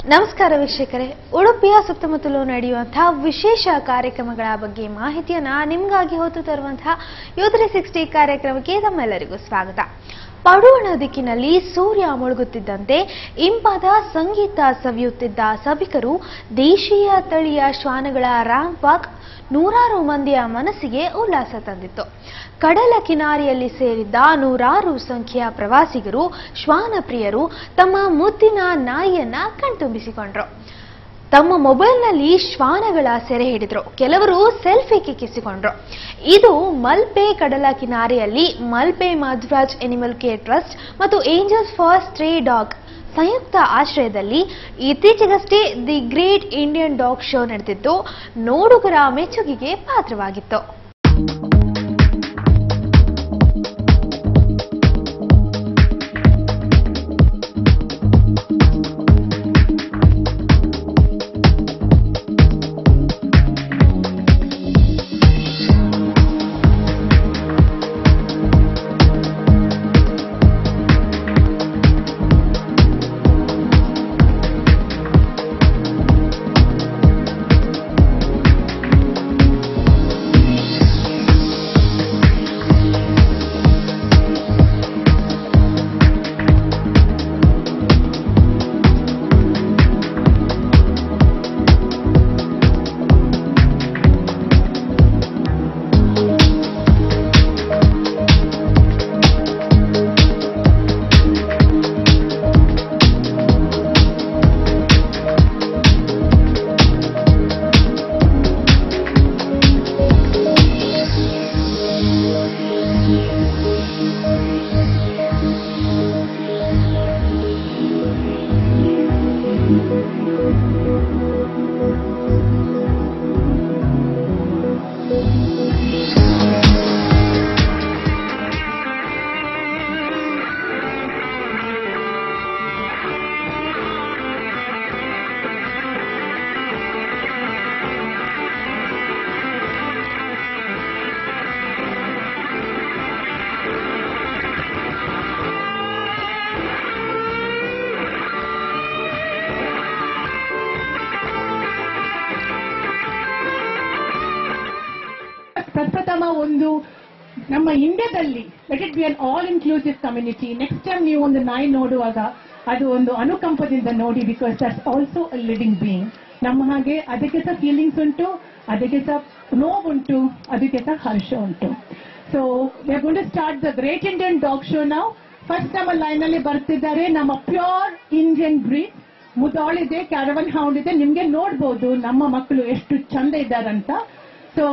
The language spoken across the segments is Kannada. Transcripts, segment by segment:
ನಮಸ್ಕಾರ ವೀಕ್ಷಕರೇ ಉಡುಪಿಯ ಸುತ್ತಮುತ್ತಲು ನಡೆಯುವಂತಹ ವಿಶೇಷ ಕಾರ್ಯಕ್ರಮಗಳ ಬಗ್ಗೆ ಮಾಹಿತಿಯನ್ನ ನಿಮ್ಗಾಗಿ ಹೊತ್ತು ತರುವಂತಹ ಯೋಧರಿ ಸಿಕ್ಸ್ಟಿ ಕಾರ್ಯಕ್ರಮಕ್ಕೆ ತಮ್ಮೆಲ್ಲರಿಗೂ ಸ್ವಾಗತ ಪಡುವಣ ದಿಕ್ಕಿನಲ್ಲಿ ಸೂರ್ಯ ಮುಳುಗುತ್ತಿದ್ದಂತೆ ಇಂಪಾದ ಸಂಗೀತ ಸವಿಯುತ್ತಿದ್ದ ಸಭಿಕರು ದೇಶೀಯ ತಳಿಯ ಶ್ವಾನಗಳ ರ್ಯಾಂಪ್ ವಾಕ್ ನೂರಾರು ಮಂದಿಯ ಮನಸ್ಸಿಗೆ ಉಲ್ಲಾಸ ತಂದಿತ್ತು ಕಡಲ ಕಿನಾರಿಯಲ್ಲಿ ಸೇರಿದ್ದ ನೂರಾರು ಸಂಖ್ಯೆಯ ಪ್ರವಾಸಿಗರು ಶ್ವಾನ ಪ್ರಿಯರು ತಮ್ಮ ಮುದ್ದಿನ ನಾಯಿಯನ್ನ ಕಣ್ತುಂಬಿಸಿಕೊಂಡ್ರು ತಮ್ಮ ಮೊಬೈಲ್ನಲ್ಲಿ ಶ್ವಾನಗಳ ಸೆರೆ ಹಿಡಿದ್ರು ಕೆಲವರು ಸೆಲ್ಫಿ ಕಿಕ್ಕಿಸಿಕೊಂಡ್ರು ಇದು ಮಲ್ಪೆ ಕಡಲ ಕಿನಾರೆಯಲ್ಲಿ Malpe Madhwaraj animal care trust ಮತ್ತು ಏಂಜಲ್ಸ್ ಫಾರ್ ಸ್ಟ್ರೇ ಡಾಗ್ ಸಂಯುಕ್ತ ಆಶ್ರಯದಲ್ಲಿ ಇತ್ತೀಚೆಗಷ್ಟೇ the great Indian dog show ನಡೆದಿದ್ದು ನೋಡುಗರ ಮೆಚ್ಚುಗೆಗೆ ಪಾತ್ರವಾಗಿತ್ತು ಪ್ರಪ್ರಥಮ ಒಂದು ನಮ್ಮ ಇಂಡಿಯಾದಲ್ಲಿ let it be an all inclusive community next time ನೀವು ಒಂದು ನಾಯಿ ನೋಡುವಾಗ ಅದು ಒಂದು ಅನುಕಂಪದಿಂದ ನೋಡಿ because that's also a living being ನಮ್ಮ ಹಾಗೆ ಅದಕ್ಕೆ ಸಹ ಫೀಲಿಂಗ್ಸ್ ಉಂಟು ಅದಕ್ಕೆ ಸಹ ನೋವುಂಟು ಅದಕ್ಕೆ ಸಹ ಹರ್ಷ ಉಂಟು so we gone to start the great Indian dog show ನಾವು ಫಸ್ಟ್ ನಮ್ಮ ಲೈನ್ ಅಲ್ಲಿ ಬರ್ತಿದ್ದಾರೆ ನಮ್ಮ ಪ್ಯೂರ್ ಇಂಡಿಯನ್ ಬ್ರೀಡ್ ಮುದಾಳಿದೆ ಕ್ಯಾರವನ್ ಹೌಂಡ್ ಇದೆ ನಿಮ್ಗೆ ನೋಡ್ಬೋದು ನಮ್ಮ ಮಕ್ಕಳು ಎಷ್ಟು ಚಂದ ಇದ್ದಾರಂತ ಸೊ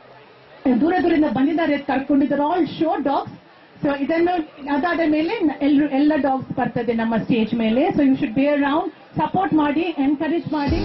ದೂರ ದೂರದಿಂದ ಬಂದಿದ್ದಾರೆ ಕರ್ಕೊಂಡಿದ್ದಾರೆ ಆಲ್ ಶೋ ಡಾಗ್ಸ್ ಸೊ ಇದನ್ನು ಅದಾದ ಮೇಲೆ ಎಲ್ಲರೂ ಎಲ್ಲ ಡಾಗ್ಸ್ ಬರ್ತದೆ ನಮ್ಮ ಸ್ಟೇಜ್ ಮೇಲೆ so you should be around support ಮಾಡಿ ಎನ್ಕರೇಜ್ ಮಾಡಿ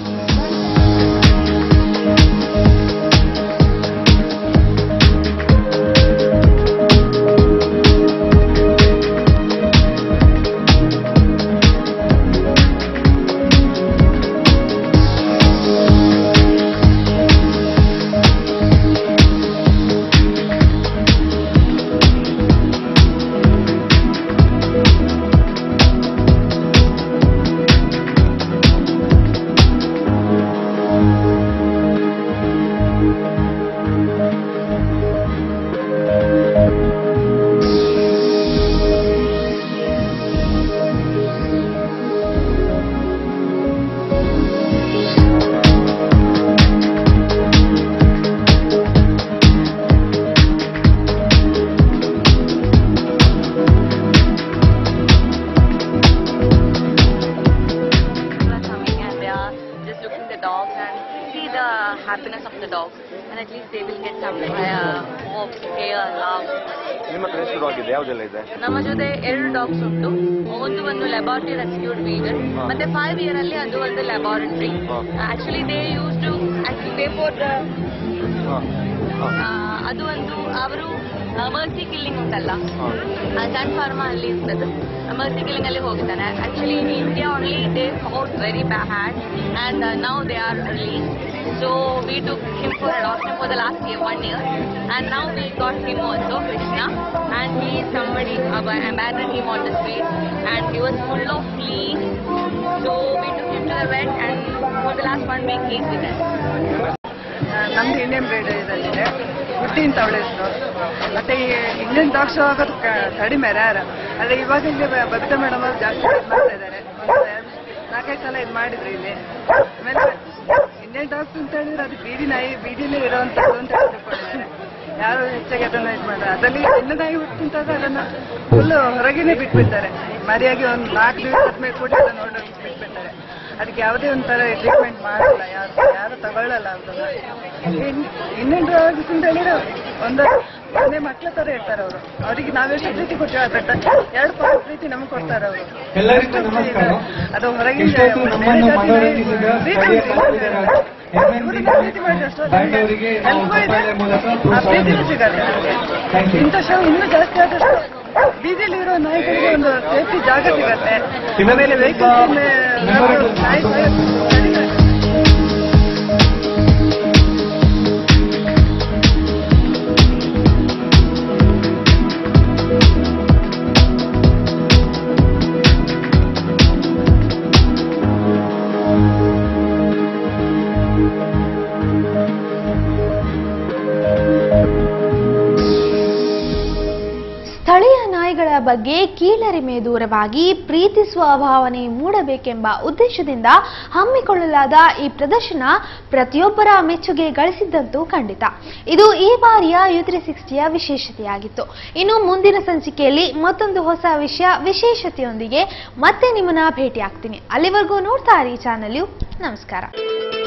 people are coming and they are just looking the dogs and see the happiness of the dogs and at least they will get some uh, hope, care, love. ನಿಮ್ಮ ಹತ್ರ ಎಷ್ಟು ಡಾಗ್ ಇದೆ ಯಾವುದೆಲ್ಲ ಇದೆ ನಮ್ಮ ಜೊತೆ ಎರಡು ಡಾಗ್ಸ್ ಉಂಟು ಒಂದು ಒಂದು ಲ್ಯಾಬಾರ್ಟರಿ ರೆಸ್ಕ್ಯೂಡ್ ಬೀಗಲ್ ಹಾ. ಮತ್ತೆ ಫೈವ್ ಇಯರ್ ಅಲ್ಲಿ ಅದು ಒಂದು ಲ್ಯಾಬಾರ್ಟರಿ ಹಾ. Actually they use to actually pay for ಹಾಂ ಅದು ಒಂದು ಅವರು ಮರ್ಸಿ ಕಿಲ್ಲಿಂಗ್ ಉಂಟಲ್ಲ ಹಾಂ ಸನ್ ಫಾರ್ಮಾ ಅಲ್ಲಿ ಇರ್ತದೆ ಮರ್ಸಿ ಕಿಲ್ಲಿಂಗ್ ಅಲ್ಲಿ ಹೋಗಿದ್ದಾನೆ actually in India only they fought very bad and now they are release so we to him for adoption for the last year one year and now we got him also Krishna and he is somebody abandoned him on the street and he was full of fleas so we took him to the vet the last one week he's been there. ನಮ್ದು ಇಂಡಿಯನ್ ಬ್ರೀಡ್ ಇದಲ್ಲಿದೆ ಹುಟ್ಟಿ ಅಂತ ಅವಳ ಹೆಸರು ಮತ್ತೆ ಈ ಇಂಡಿಯನ್ ಡಾಗ್ಸ್ ಆಗೋದು ಕ- ಕಡಿಮೆ ರ್ಯಾರ ಆದ್ರೆ ಇವಾಗ ಇಲ್ಲಿ ಬ- ಬಬಿತಾ ಮೇಡಮ್ ಅವರು ಜಾಸ್ತಿ ಇದ್ ಮಾಡ್ತಾ ಇದ್ದಾರೆ ಒಂದು ಎರಡ್- ನಾಲ್ಕೈದು ಸಲ ಇದು ಮಾಡಿದ್ರು ಇಲ್ಲಿ ಆಮೇಲೆ ಇಂಡಿಯನ್ ಡಾಗ್ಸ್ ಅಂತ ಹೇಳಿದ್ರೆ ಅದು ಬೀದಿ ನಾಯಿ ಬೀದಿಲೇ ಇರೋವಂಥದ್ದು ಅಂತ ಹೇಳಿ ತಿಳ್ಕೊಂಡಿದ್ದಾರೆ ಯಾರು ಹೆಚ್ಚಾಗಿ ಅದನ್ನ ಇದು ಮಾಡ್ತಾರೆ ಅದರಲ್ಲಿ ಹೆಣ್ಣು ನಾಯಿ ಹುಟ್ಟಿಂತಾಗ ಅದನ್ನ ಫುಲ್ ಹೊರಗೇನೆ ಬಿಟ್ಬಿಡ್ತಾರೆ ಮರಿಯಾಗಿ ಒಂದು ನಾಲ್ಕು ದಿವಸ ಆದ್ಮೇಲೆ ಕೂಡ ಅದನ್ನ ನೋಡೋಕೆ ಬಿಟ್ಬಿಡ್ತಾರೆ ಅದಕ್ಕೆ ಯಾವುದೇ ಒಂಥರ ಟ್ರೀಟ್ಮೆಂಟ್ ಮಾಡಲ್ಲ ಯಾರು ಯಾರು ತಗೊಳ್ಳಲ್ಲ ಅದನ್ನ ಇನ್ನೊಂದು ಡ್ರಗ್ಸ್ ಅಂತ ಹೇಳಿದ್ರೆ ಒಂದು ಮನೆ ಮಕ್ಳ ತರ ಇರ್ತಾರೆ ಅವರು ಅವರಿಗೆ ನಾವೆಷ್ಟು ಪ್ರೀತಿ ಕೊಡ್ತೀವಿ ಅದ್ರ ಎರಡು ಪಾಯಿಂಟ್ ಪ್ರೀತಿ ನಮ್ಗೆ ಕೊಡ್ತಾರೆ ಅವರು ಎಲ್ಲರಿಗೂ ನಮಸ್ಕಾರ ಅದು ಹೊರಗಿನ ಇಷ್ಟೊತ್ತು ನಮ್ಮನ್ನು ಬೇರೆ ಜಾತಿ ಮನೋರಂಜಿಸಿದ ಪ್ರೀತಿ ಸ್ಥಳೀಯ ಕಲಾವಿದರಾದ ಎಂ ಎನ್ ಇವ್ರನ್ನ ಪ್ರೀತಿ ಮಾಡಿದ್ರೆ ಅಷ್ಟೇ ಬ್ಯಾಂಡ್ ಅವರಿಗೆ ನಾವು ಎಲ್ರಿಗೂ ಇದೆ. ಚಪ್ಪಾಳೆ ಮೂಲಕ ಆ ಪ್ರೋತ್ಸಾಹ ಪ್ರೀತಿನೂ ನೀಡುತ್ತೇವೆ. ಸಿಗತ್ತೆ Thank you. ಇಂಥ ಶೋ ಇನ್ನೂ ಜಾಸ್ತಿ ಆದಷ್ಟು ಬೀದಿಲಿರೋ ನಾಯಿಗಳಿಗೆ ಒಂದು ಸೇಫ್ಟಿ ಜಾಗ ಸಿಗತ್ತೆ ಆಮೇಲೆ ವೆಹಿಕಲ್ಸ್ ನಾಯಿ ಸಾಯೋದು ಕಡಿಮೆ ಆಗುತ್ತೆ. ಸ್ಥಳೀಯ ನಾಯಿಗಳ ಬಗ್ಗೆ ಕೀಳರಿಮೆ ದೂರವಾಗಿ ಪ್ರೀತಿಸುವ ಭಾವನೆ ಮೂಡಬೇಕೆಂಬ ಉದ್ದೇಶದಿಂದ ಹಮ್ಮಿಕೊಳ್ಳಲಾದ ಈ ಪ್ರದರ್ಶನ ಪ್ರತಿಯೊಬ್ಬರ ಮೆಚ್ಚುಗೆ ಗಳಿಸಿದ್ದಂತೂ ಖಂಡಿತ ಇದು ಈ ಬಾರಿಯ ಯುತ್ರಿ ಸಿಕ್ಸ್ಟಿಯ ವಿಶೇಷತೆಯಾಗಿತ್ತು ಇನ್ನು ಮುಂದಿನ ಸಂಚಿಕೆಯಲ್ಲಿ ಮತ್ತೊಂದು ಹೊಸ ವಿಷಯ ವಿಶೇಷತೆಯೊಂದಿಗೆ ಮತ್ತೆ ನಿಮ್ಮನ್ನ ಭೇಟಿ ಆಗ್ತೀನಿ ಅಲ್ಲಿವರೆಗೂ ನೋಡ್ತಾ ಇರಿ ಚಾನಲ್ ನಮಸ್ಕಾರ